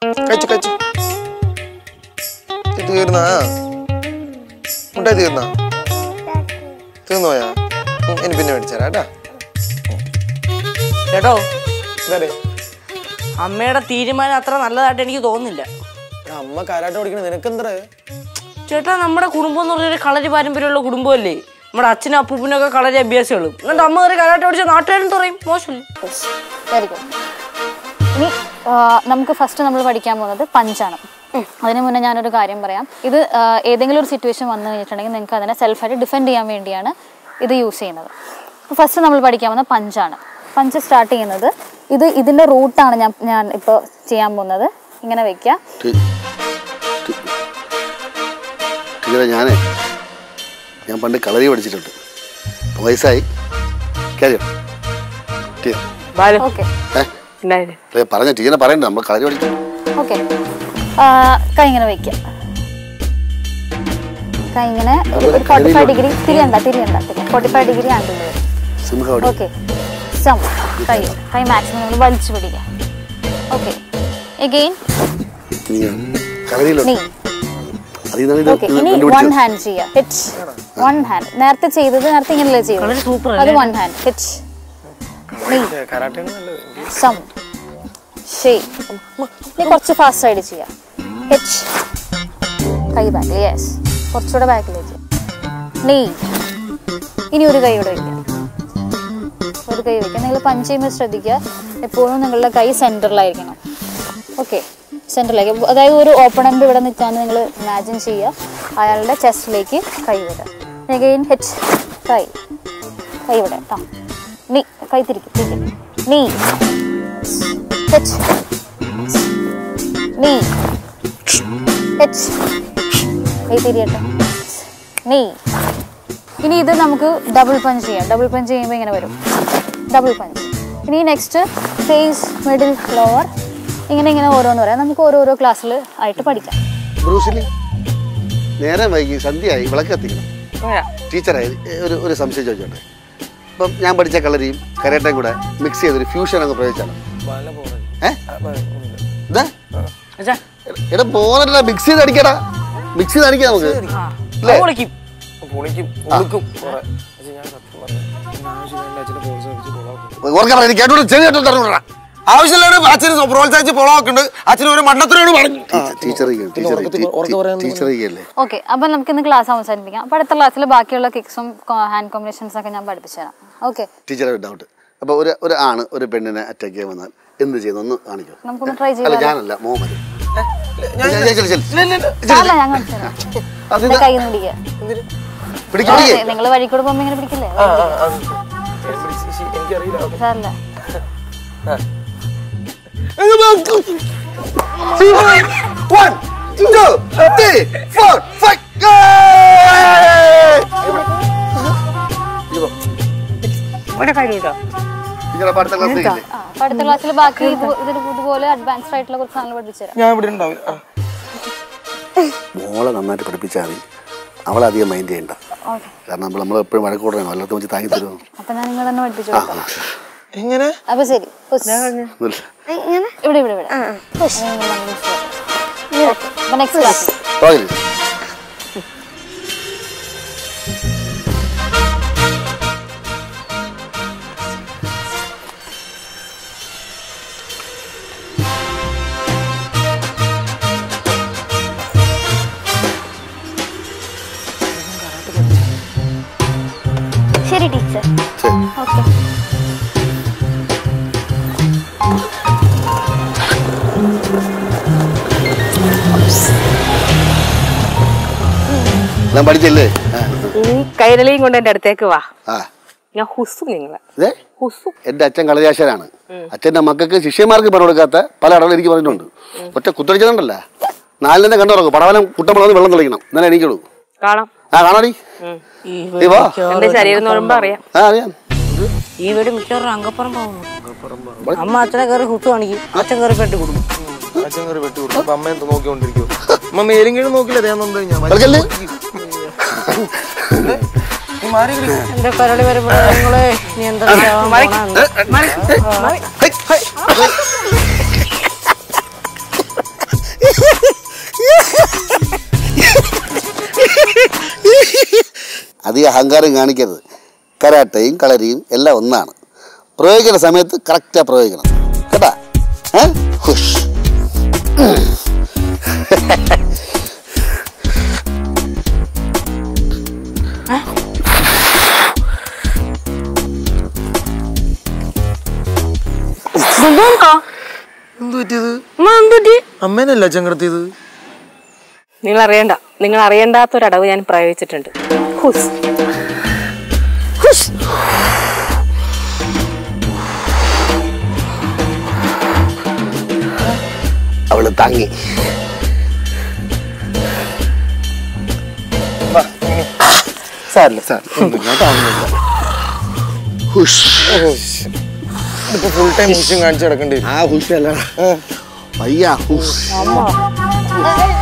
കഴിച്ചു കഴിച്ചു ഇത് തീർന്നാ മുട്ടായി തീർന്നാ തീർന്നു പോയാ ഉം, ഇനി പിന്നെ മേടിച്ചാരാ കേട്ടാ കേട്ടോ ഇതാരേ അമ്മയുടെ തീരുമാനം അത്ര നല്ലതായിട്ട് എനിക്ക് തോന്നുന്നില്ല അമ്മ കാരാട്ട് പഠിക്കണ നിനക്കെന്തറ ചേട്ടാ നമ്മുടെ കുടുംബം എന്ന് പറഞ്ഞൊരു കളരി പാരമ്പര്യമുള്ള കുടുംബമല്ലേ നമ്മുടെ അച്ഛനും അപ്പൂപ്പനും ഒക്കെ കളരി അഭ്യാസികളും എന്നിട്ട് അമ്മ ഒരു കരാട്ടെ പഠിച്ച നാട്ടുകാരും പറയും മോശമല്ലേ വെരി ഗുഡ് ഇനി ആ, നമുക്ക് ഫസ്റ്റ് നമ്മൾ പഠിക്കാൻ പോകുന്നത് പഞ്ചാണ് അതിന് മുന്നേ ഞാനൊരു കാര്യം പറയാം ഇത് ആ, ഏതെങ്കിലും ഒരു സിറ്റുവേഷൻ വന്നു കഴിഞ്ഞിട്ടുണ്ടെങ്കിൽ നിങ്ങൾക്ക് അതിനെ സെൽഫായിട്ട് ഡിഫെൻഡ് ചെയ്യാൻ വേണ്ടിയാണ് ഇത് യൂസ് ചെയ്യുന്നത് ഫസ്റ്റ് നമ്മൾ പഠിക്കാൻ പോകുന്നത് പഞ്ചാണ് പഞ്ച് സ്റ്റാർട്ട് ചെയ്യുന്നത് ഇത് ഇതിൻ്റെ റൂട്ടാണ് ഞാൻ ഞാൻ ഇപ്പോൾ ചെയ്യാൻ പോകുന്നത് ഇങ്ങനെ വെക്കുക ടീച്ചറെ ഞാനേ ഞാൻ പണ്ട് കളരി പഠിച്ചിട്ടുണ്ട് ഇപ്പൊ വയസ്സായി കാര്യം ടീച്ചർ ബാലു ഓക്കെ ഏ ഉണ്ടായില്ലേ? അല്ലേ, പറഞ്ഞ ടീച്ചറെ പറയണ്ട നമ്മൾ കളരി പഠിച്ചു ഓക്കെ കൈ ഇങ്ങനെ വെക്കുക കൈ ഇങ്ങനെ ഒരു ഫോർട്ടി ഫൈവ് ഡിഗ്രി തിരിയണ്ട തിരിയണ്ട ഫോർട്ടി ഫൈവ് ഡിഗ്രി ആംഗിൾ വരും സിംഹം ഓക്കെ സം കൈ കൈ മാക്സിമം നമ്മൾ വലിച്ചു പിടിക്കുക ഓക്കെ എഗെയിൻ കളരിയിലുണ്ട് നീ അതിൽ നിന്നാണ് ഇത് ഓക്കെ ഇനി വൺ ഹാൻഡ് ചെയ്യുക ഹിറ്റ് വൺ ഹാൻഡ് നേരത്തെ ചെയ്തത് നേരത്തെ ഇങ്ങനെയല്ലേ ചെയ്തത് സൂപ്പർ അത് വൺ ഹാൻഡ് ഹിറ്റ് നീ കരാട്ടെ നല്ലത് സം ഷേ നീ കുറച്ച് ഫാസ്റ്റ് ആയിട്ട് ചെയ്യാം ഹിറ്റ് കൈ ബാക്കിൽ യെസ് കുറച്ചുകൂടെ ബാക്കിലേക്ക് നീ ഇനി ഒരു കൈ ഇവിടെ വയ്ക്കുക ഒരു കൈ വയ്ക്കുക നിങ്ങൾ പഞ്ച് ചെയ്യുമ്പോൾ ശ്രദ്ധിക്കുക എപ്പോഴും നിങ്ങളുടെ കൈ സെൻറ്ററിലായിരിക്കണം ഓക്കെ സെൻറ്ററിലേക്ക് അതായത് ഒരു ഓപ്പണൻ്റ് ഇവിടെ നിൽക്കാന്ന് നിങ്ങൾ ഇമാജിൻ ചെയ്യുക അയാളുടെ ചെസ്റ്റിലേക്ക് കൈ വിടുക അഗെയിൻ ഹിറ്റ് കൈ കൈ ഇവിടെ ആ നീ കൈ തിരിക്കും തിരിക്കും നീ ഹിറ്റ് നീ ഹിറ്റ് കൈ തിരിയട്ടെ നീ ഇനി ഇത് നമുക്ക് ഡബിൾ പഞ്ച് ചെയ്യാം ഡബിൾ പഞ്ച് ചെയ്യുമ്പോൾ ഇങ്ങനെ വരും ഡബിൾ പഞ്ച് ഇനി നെക്സ്റ്റ് ഫേസ് മിഡിൽ ലോവർ ഇങ്ങനെ ഇങ്ങനെ ഓരോന്ന് പറയാം നമുക്ക് ഓരോരോ ക്ലാസ്സിൽ ആയിട്ട് പഠിക്കാം ബ്രൂസിലി നേരം വൈകി സന്ധ്യയായി വിളക്ക് കത്തിക്കണം ടീച്ചറെ ഒരു ഒരു സംശയം ചോദിച്ചോട്ടെ ഇപ്പം ഞാൻ പഠിച്ച കളരിയും കരാട്ടയും കൂടെ മിക്സ് ചെയ്തൊരു ഫ്യൂഷൻ അങ്ങ് പ്രയോഗിച്ചാണ് ഏ ഇതാ അച്ഛാ എടാ പോകണല്ല മിക്സ് ചെയ്ത് അടിക്കടാ മിക്സ് ചെയ്ത് അടിക്കാം നമുക്ക് അത് പൊളിക്കും പുളിക്കും ഉളുക്കും കുറെ പക്ഷെ ഞാൻ സത്യം പറഞ്ഞു ഞാൻ ആവശ്യമില്ല എൻ്റെ അച്ഛനെ പ്രോത്സാഹിപ്പിച്ച് കൊളാക്കും ഓർക്കണം എനിക്ക് കേട്ടോണ്ട് ചെവി കേട്ടോ തരണോടാ ആവശ്യമില്ലാണ് അച്ഛന് പ്രോത്സാഹിച്ച് പൊളാക്കുന്നുണ്ട് അച്ഛന് ഒരു മണ്ടത്തിനോട് പറഞ്ഞു ടീച്ചർ ടീച്ചർ അല്ലേ ഓക്കെ അപ്പം നമുക്ക് ഇന്ന് ക്ലാസ് അവസാനിപ്പിക്കാം അപ്പോൾ അടുത്ത ക്ലാസ്സിൽ ബാക്കിയുള്ള കിക്സും ഹാൻഡ് കോമ്പിനേഷൻസ് ഒക്കെ ഞാൻ പഠിപ്പിച്ചു തരാം ഓക്കെ ടീച്ചറെ ഡൗട്ട് അപ്പോൾ ഒരു ഒരു ആണ് ഒരു പെണ്ണിനെ അറ്റാക്ക് ചെയ്യാൻ വന്നാൽ എന്ത് ചെയ്യുന്നു ഒന്ന് കാണിക്കോ നമുക്കൊന്ന് ട്രൈ അല്ല ചെയ്യാം ഞാനല്ല മോഹമ്മദ് ചെല്, ചെല്, ചെല്. അല്ല ഞാൻ കാണിച്ചു തരാം എൻ്റെ കയ്യിൽ നിന്ന് പിടിക്കുക പിടിക്ക്, പിടിക്ക്. നിങ്ങൾ വഴി കൂടെ പോകുമ്പോൾ ഇങ്ങനെ പിടിക്കില്ലേ എനിക്കറിയില്ല സാറല്ല One, two, three, four, five. Yay! ഇവിടെ കഴിഞ്ഞു കേട്ടോ ടീച്ചറെ അപ്പൊ അടുത്ത ക്ലാസ് ഇല്ലേ? ആ അപ്പോൾ അടുത്ത ക്ലാസ്സിൽ ബാക്കി ഇത് ഇതിന് ഇതുപോലെ അഡ്വാൻസ്ഡ് ആയിട്ടുള്ള കുറച്ച് സാധനങ്ങൾ പഠിപ്പിച്ചു തരാം ഞാൻ ഇവിടെ ഉണ്ടാവില്ല ആ. മോളെ നന്നായിട്ട് പഠിപ്പിച്ചാൽ മതി അവളെ അധികം മൈൻഡ് ചെയ്യണ്ട ഓക്കെ കാരണം നമ്മൾ നമ്മൾ എപ്പോഴും വഴക്കൂടണം വല്ലാത്ത വെച്ച് താങ്ങി തരുമോ അപ്പം ഞാൻ നിങ്ങൾ തന്നെ പഠിപ്പിച്ചു ആ കൊടുക്കാം എങ്ങനെ അപ്പോൾ ശരി പുഷ്. ഒന്നുമില്ല. ഇവിടെ ഇവിടെ ഇവിടെ പുഷ്. ഓക്കെ അപ്പോൾ നെക്സ്റ്റ് ക്ലാസ് പോകില്ലേ? ശരി ടീച്ചർ ശരി ഓക്കെ ഞാൻ പഠിച്ചില്ലേ ആ. ഇനി കൈരളിയും കൊണ്ട് എന്റെ അടുത്തേക്ക് വാ ആ ഞാൻ ഹുസു നിങ്ങളെ ഇതേ ഹുസു എൻ്റെ അച്ഛൻ കളരിയാശാനാണ് അച്ഛൻ്റെ മക്കൾക്ക് ശിഷ്യന്മാർക്ക് പറഞ്ഞു കൊടുക്കാത്ത പല അടവുകൾ എനിക്ക് പറഞ്ഞിട്ടുണ്ട് ഒറ്റ കുത്തടിച്ചതുണ്ടല്ല നാലിനെ കണ്ടുറക്കും പടവലം കുട്ടമ്പളന്ന് വെള്ളം തെളിക്കണം എന്നാലേ എനിക്കുള്ളൂ കാണാം ആ കാണാടി നീ വാ എന്റെ ശരീരം എന്ന് പറയുമ്പോ അറിയാം ആ അറിയാം ഈ വീട് മിക്കവാറും അങ്കപ്പുറം പോകുന്നു അമ്മ അച്ഛനെ കയറി കുത്തു കാണിക്കും അച്ഛൻ കയറി പെട്ടി കൊടുക്കും അച്ഛൻ കയറി വെട്ടി കൊടുക്കും അപ്പൊ അമ്മ എന്താ നോക്കിക്കൊണ്ടിരിക്കും അമ്മ മേലും കീഴും നോക്കില്ല ഞാൻ നന്നായി ഞാൻ കളിക്കല്ലേ നീ മാറി കിടക്ക്. എന്റെ കരളി വരുമ്പോ നിങ്ങളെ നീ എന്താ ചെയ്യാൻ പോണെ? അധികം അഹങ്കാരം കാണിക്കരുത് കരാട്ടയും കളരിയും എല്ലാം ഒന്നാണ് പ്രയോഗിക്കുന്ന സമയത്ത് കറക്റ്റാണ് പ്രയോഗിക്കണം കേട്ടാ ഏ ഹുഷ് എന്ത് പറ്റിയത് എന്തുപറ്റി അമ്മേനല്ല ചങ്കടത്തിയത് നിങ്ങൾ അറിയണ്ട നിങ്ങൾ അറിയണ്ടാത്തൊരടവ് ഞാൻ പ്രയോഗിച്ചിട്ടുണ്ട് ഹുസ് അവള് താങ്ങി സാരില്ല സാരില്ല ഒന്നുമില്ല കേട്ടോ, ഒന്നുമില്ല ഹുഷ് ഇതിപ്പോ ഫുൾ ടൈം മിഷൻ കാണിച്ച് കിടക്കേണ്ടി വരും ആ ഹുഷ് അല്ല പയ്യ ഹുഷ്